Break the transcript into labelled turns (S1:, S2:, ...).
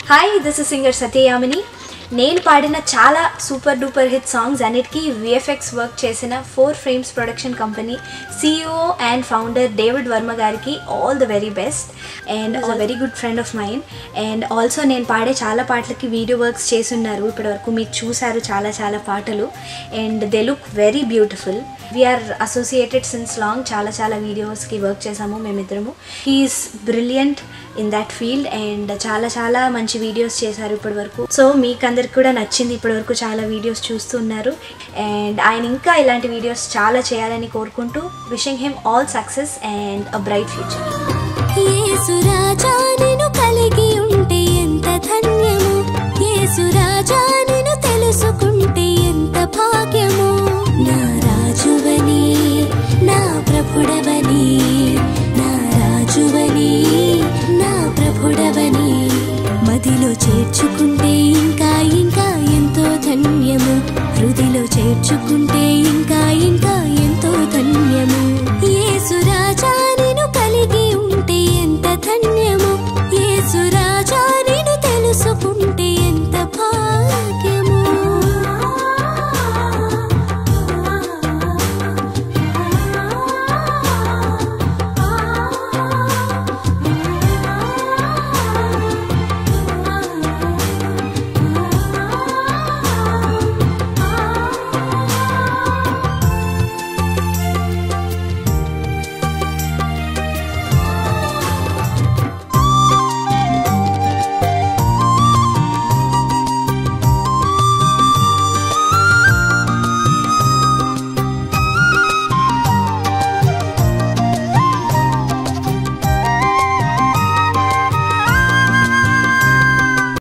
S1: hi this is singer Satyayamini నేను పాడిన చాలా సూపర్ డూపర్ హిట్ సాంగ్స్ అన్నిటికీ విఎఫ్ఎక్స్ వర్క్ చేసిన four frames production company CEO and founder David Varma గారికి all the very best and a very good friend of mine and also నేను పాడే చాలా పాటలకి వీడియో వర్క్స్ చేస్తున్నారు ఇప్పటివరకు మీరు చూసారు చాలా చాలా పాటలు and they look very beautiful we are associated since long చాలా చాలా వీడియోస్కి వర్క్ చేసాము మేమిద్దరము he is brilliant in that field and చాలా చాలా మంచి వీడియోస్ చేశారు ఇప్పటి వరకు సో మీకు అందరికి కూడా నచ్చింది ఇప్పటి వరకు చాలా వీడియోస్ చూస్తున్నారు అండ్ ఆయన ఇంకా ఇలాంటి వీడియోస్ చాలా చేయాలని కోరుకుంటూ wishing him all success and a bright future
S2: యేసురాజా నిన్ను కలిగి ఉంటే ఎంత ధన్యము యేసురాజా నిన్ను తెలుసుకుంటే ఎంత భాగ్యము నా రాజువని నా ప్రభుడవని నా రాజువని నా ప్రభుడవని మదిలో చేర్చు